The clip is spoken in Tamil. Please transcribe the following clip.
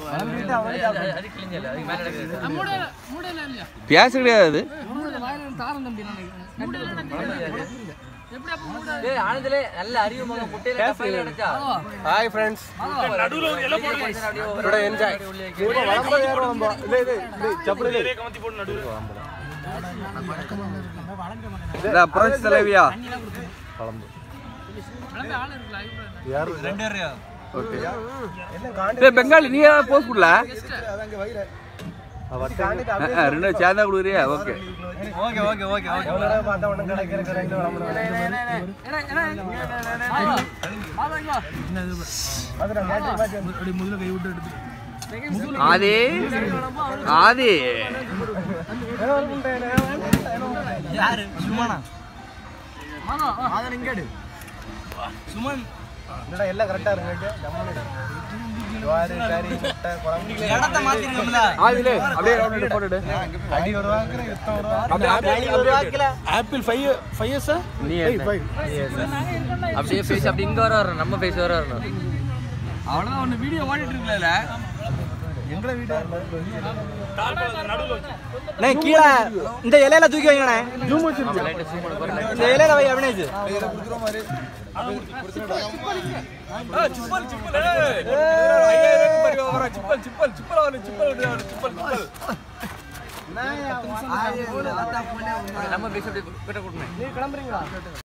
அது கிழிஞ்சல அதுக்கு மேல எடுக்கிறது மூடல மூடல இல்லையா பேச கிடையாது மூடல வாயில தாரம் தம்பி நான் எப்படி அப்ப மூட டேய் ஆனந்தலே நல்ல அறிவு மகன் முட்டையில கப்பையில அடைச்சா ஹாய் ஃப்ரெண்ட்ஸ் நடுவுல ஒரு எல்லாம் போட்டு டுடே என்ஜாய் அப்புறம் தலைவியா கிளம்பி ஆள் இருக்குல்ல ஓகே டேய் பெங்காலி நீ போஸ்ட் கொடுல ரெண்டு சேர்ந்தா கொடுக்குறியா okay okay okay okay okay Aadhi Aadhi எல்லாம் கரெக்டா இருக்கு ஜோறு கறி முட்டை குழம்பு இடத்த மாத்திருக்கோம்ல ஆதிலே அப்படியே ரவுண்ட் போட்டுடு அடி ஒரு வாங்குற யுத்தம் ஒரு வாங்குற ஆப்பிள் ஃபைவ் ஃபைவ் இயர்ஸா நீ அப்படியே ஃபேஸ் அப்படி இங்க வர வரணும் நம்ம ஃபேஸ் வர வரணும் அவ்வளவுதான் ஒன்று வீடியோ ஓடிட்டு இருக்குல்ல எங்களை வீடு அண்ணே கீழே இந்த இலையில தூக்கி வைங்கண்ணே லைட்டா zoom பண்ண பாருங்க இந்த இலையில வை அவினேஷ் நம்ம ஃபேஸ் அப்படியே கிட்ட கொடுங்க